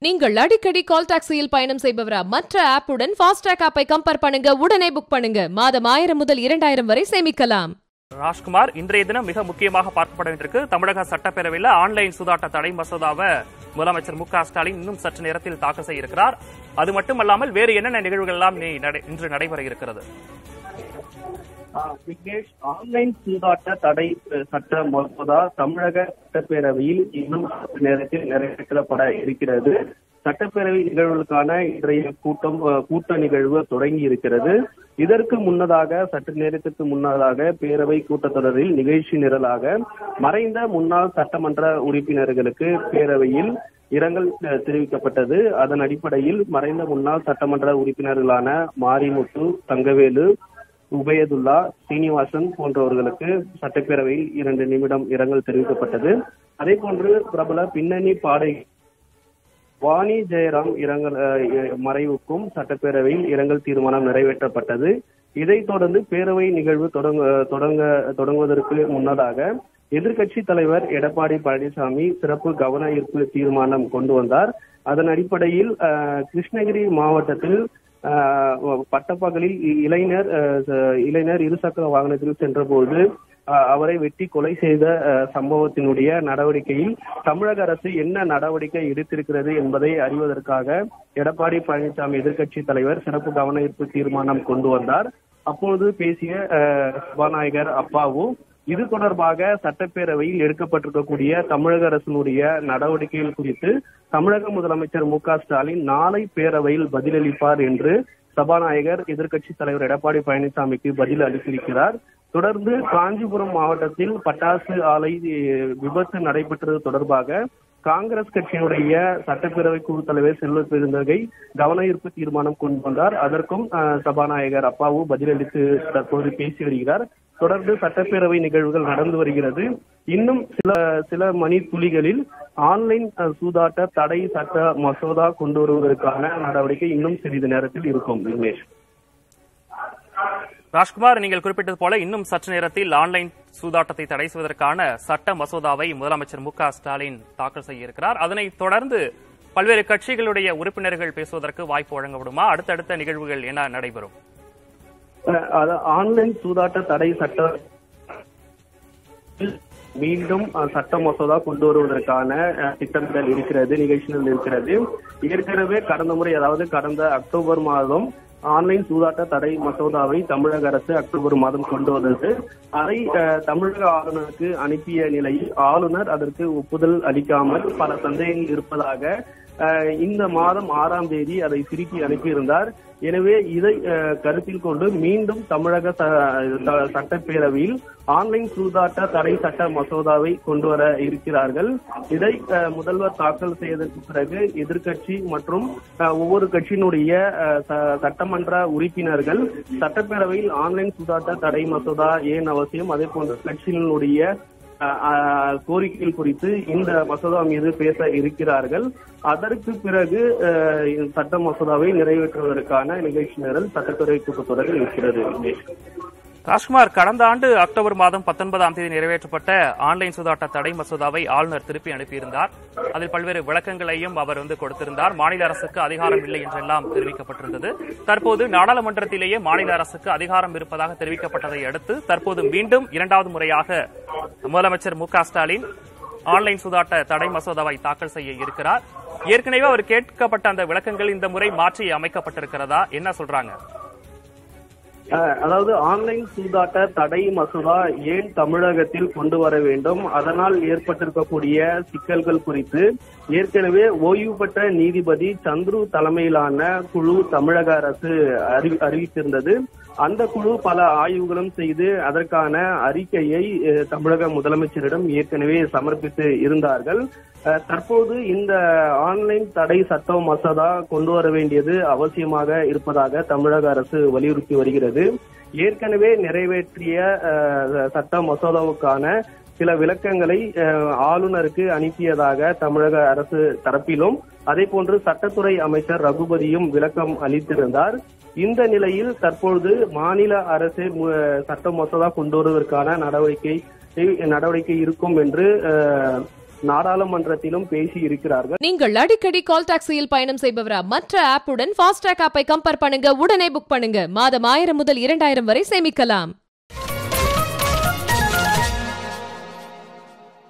நீங்கள் அடிக்கடி கால் டாக்ஸியில் பயணம் செய்பவரா மற்ற ஆப்புடன் ஃபாஸ்டாக் ஆப்பை கம்பேர் பண்ணுங்க உடனே புக் பண்ணுங்க மாதம் ஆயிரம் முதல் இரண்டாயிரம் வரை சேமிக்கலாம் ராஜ்குமார் இன்றைய தினம் மிக முக்கியமாக பார்க்கப்பட வேண்டியிருக்கு தமிழக சட்டப்பேரவையில் ஆன்லைன் சூதாட்ட தடை மசோதாவை முதலமைச்சர் மு க ஸ்டாலின் இன்னும் சற்று நேரத்தில் தாக்கல் செய்ய இருக்கிறார் அது மட்டுமல்லாமல் வேறு என்னென்ன நிகழ்வுகள் எல்லாம் நீ நடை- இன்று நடைபெற இருக்கிறது ஆஹ் விக்னேஷ் ஆன்லைன் சூதாட்ட தடை அஹ், சட்ட மசோதா தமிழக சட்டப்பேரவையில் இன்னும் சற்று நேரத்தில் நிறைவேற்றப்பட இருக்கிறது சட்டப்பேரவை நிகழ்வுகளுக்கான இன்றைய கூட்டம் அஹ், கூட்ட நிகழ்வு தொடங்கி இருக்கிறது இதற்கு முன்னதாக சற்று நேரத்திற்கு முன்னதாக பேரவை கூட்டத்தொடரில் நிகழ்ச்சி நிரலாக மறைந்த முன்னாள் சட்டமன்ற உறுப்பினர்களுக்கு பேரவையில் இரங்கல் அஹ், தெரிவிக்கப்பட்டது அதன் அடிப்படையில் மறைந்த முன்னாள் சட்டமன்ற உறுப்பினர்களான மாரிமுத்து தங்கவேலு உபயதுல்லா சீனிவாசன் போன்றவர்களுக்கு சட்டப்பேரவையில் இரண்டு நிமிடம் இரங்கல் தெரிவிக்கப்பட்டது அதே போன்று பிரபல பின்னணி பாடை வாணி ஜெயராம் இரங்கல் அஹ், மறைவுக்கும் சட்டப்பேரவையில் இரங்கல் தீர்மானம் நிறைவேற்றப்பட்டது இதைத் தொடர்ந்து பேரவை நிகழ்வு தொடங்க தொடங்க தொடங்குவதற்கு முன்னதாக எதிர்க்கட்சி தலைவர் எடப்பாடி பழனிசாமி சிறப்பு கவன ஈர்ப்பு தீர்மானம் கொண்டு வந்தார் அதன் அடிப்படையில் அஹ், கிருஷ்ணகிரி மாவட்டத்தில் ஆஹ் பட்டப்பகலில் இ- இளைஞர் ஆஹ் ச- இளைஞர் இருசக்கர வாகனத்தில் சென்றபோது ஆஹ் அவரை வெட்டி கொலை செய்த ஆஹ் சம்பவத்தினுடைய நடவடிக்கையில் தமிழக அரசு என்ன நடவடிக்கை எடுத்திருக்கிறது என்பதை அறிவதற்காக எடப்பாடி பழனிசாமி எதிர்க்கட்சி தலைவர் சிறப்பு கவன ஈர்ப்பு தீர்மானம் கொண்டு வந்தார் அப்பொழுது பேசிய ஆஹ் சபாநாயகர் அப்பாவு இது தொடர்பாக சட்டப்பேரவையில் எடுக்கப்பட்டிருக்கக்கூடிய தமிழக அரசினுடைய நடவடிக்கைகள் குறித்து தமிழக முதலமைச்சர் மு க ஸ்டாலின் நாளை பேரவையில் பதிலளிப்பார் என்று சபாநாயகர் எதிர்க்கட்சி தலைவர் எடப்பாடி பழனிசாமிக்கு பதில் அளித்திருக்கிறார் தொடர்ந்து காஞ்சிபுரம் மாவட்டத்தில் பட்டாசு ஆலை அஹ், விபத்து நடைபெற்றது தொடர்பாக காங்கிரஸ் கட்சியினுடைய சட்டப்பேரவை குழு தலைவர் செல்வ பெருந்தகை கவன ஈர்ப்பு தீர்மானம் கொண்டு வந்தார் அதற்கும் அஹ், சபாநாயகர் அப்பாவு பதிலளித்து தற்போது பேசி வருகிறார் தொடர்ந்து சட்டப்பேரவை நிகழ்வுகள் நடந்து வருகிறது இன்னும் சில சில மணி துளிகளில் ஆன்லைன் அஹ், சூதாட்ட தடை சட்ட மசோதா கொண்டு வருவதற்கான நடவடிக்கை இன்னும் சிறிது நேரத்தில் இருக்கும் விக்னேஷ் ராஜ்குமார் நீங்கள் குறிப்பிட்டது போல இன்னும் சற்று நேரத்தில் ஆன்லைன் சூதாட்டத்தை தடை செய்வதற்கான சட்ட மசோதாவை முதலமைச்சர் மு க ஸ்டாலின் தாக்கல் செய்ய இருக்கிறார் அதனைத் தொடர்ந்து பல்வேறு கட்சிகளுடைய உறுப்பினர்கள் பேசுவதற்கு வாய்ப்பு வழங்கப்படுமா அடுத்தடுத்த நிகழ்வுகள் என்ன நடைபெறும் அஹ், அது ஆன்லைன் சூதாட்ட தடை சட்ட மீண்டும் அஹ், சட்ட மசோதா கொண்டு வருவதற்கான அஹ், திட்டமிடல் இருக்கிறது நிகழ்ச்சிகள் இருக்கிறது ஏற்கனவே கடந்த முறை அதாவது கடந்த அக்டோபர் மாதம் ஆன்லைன் சூதாட்ட தடை மசோதாவை தமிழக அரசு அக்டோபர் மாதம் கொண்டு வந்தது அதை அஹ், தமிழக ஆளுநருக்கு அனுப்பிய நிலையில் ஆளுநர் அதற்கு ஒப்புதல் அளிக்காமல் பல சந்தேகங்கள் இருப்பதாக அஹ், இந்த மாதம் ஆறாம் தேதி அதை திருப்பி அனுப்பியிருந்தார் எனவே இதை அஹ், கருத்தில் கொண்டு மீண்டும் தமிழக ச- ச- சட்டப்பேரவையில் ஆன்லைன் சூதாட்ட தடை சட்ட மசோதாவை கொண்டு வர இருக்கிறார்கள் இதை அஹ், முதல்வர் தாக்கல் செய்ததற்கு பிறகு எதிர்க்கட்சி மற்றும் அஹ், ஒவ்வொரு கட்சியினுடைய அஹ், ச- சட்டமன்ற உறுப்பினர்கள் சட்டப்பேரவையில் ஆன்லைன் சூதாட்ட தடை மசோதா ஏன் அவசியம் அதே போன்ற கட்சியினுடைய அஹ், அஹ், கோரிக்கைகள் குறித்து இந்த மசோதா மீது பேச இருக்கிறார்கள் அதற்கு பிறகு அஹ், இந்த சட்ட மசோதாவை நிறைவேற்றுவதற்கான நிகழ்ச்சி நிரல் சட்டத்துறை கூட்டத்தொடரில் இருக்கிறது விக்னேஷ். ராஜ்குமார் கடந்த ஆண்டு அக்டோபர் மாதம் பத்தொன்பதாம் தேதி நிறைவேற்றப்பட்ட ஆன்லைன் சூதாட்ட தடை மசோதாவை ஆளுநர் திருப்பி அனுப்பியிருந்தார் அதில் பல்வேறு விளக்கங்களையும் அவர் வந்து கொடுத்திருந்தார் மாநில அரசுக்கு அதிகாரம் இல்லை என்றெல்லாம் தெரிவிக்கப்பட்டிருந்தது தற்போது நாடாளுமன்றத்திலேயே மாநில அரசுக்கு அதிகாரம் இருப்பதாக தெரிவிக்கப்பட்டதை அடுத்து தற்போது மீண்டும் இரண்டாவது முறையாக முதலமைச்சர் மு க ஸ்டாலின் ஆன்லைன் சூதாட்ட தடை மசோதாவை தாக்கல் செய்ய இருக்கிறார் ஏற்கனவே அவர் கேட்கப்பட்ட அந்த விளக்கங்கள் இந்த முறை மாற்றி அமைக்கப்பட்டிருக்கிறதா என்ன சொல்றாங்க அஹ், அதாவது ஆன்லைன் சூதாட்ட தடை மசோதா ஏன் தமிழகத்தில் கொண்டு வர வேண்டும் அதனால் ஏற்பட்டிருக்கக்கூடிய சிக்கல்கள் குறித்து ஏற்கனவே ஓய்வு பெற்ற நீதிபதி சந்துரு தலைமையிலான குழு தமிழக அரசு அறி- அறிவித்திருந்தது அந்த குழு பல ஆய்வுகளும் செய்து அதற்கான அறிக்கையை அஹ், தமிழக முதலமைச்சரிடம் ஏற்கனவே சமர்ப்பித்து இருந்தார்கள் அஹ், தற்போது இந்த ஆன்லைன் தடை சட்ட மசோதா கொண்டு வர வேண்டியது அவசியமாக இருப்பதாக தமிழக அரசு வலியுறுத்தி வருகிறது ஏற்கனவே நிறைவேற்றிய அஹ், சட்ட மசோதாவுக்கான சில விளக்கங்களை அஹ், ஆளுநருக்கு அனுப்பியதாக தமிழக அரசு தரப்பிலும் அதே போன்று சட்டத்துறை அமைச்சர் ரகுபதியும் விளக்கம் அளித்திருந்தார் இந்த நிலையில் தற்பொழுது மாநில அரசு மு- சட்ட மசோதா கொண்டு வருவதற்கான நடவடிக்கை நடவடிக்கை இருக்கும் என்று அஹ், நாடாளுமன்றத்திலும் பேசி இருக்கிறார்கள் நீங்கள் அடிக்கடி கால் டாக்ஸியில் பயணம் செய்பவரா மற்ற ஆப்புடன் ஃபாஸ்டாக் ஆப்பை கம்பேர் பண்ணுங்க உடனே புக் பண்ணுங்க மாதம் ஆயிரம் முதல் இரண்டாயிரம் வரை சேமிக்கலாம்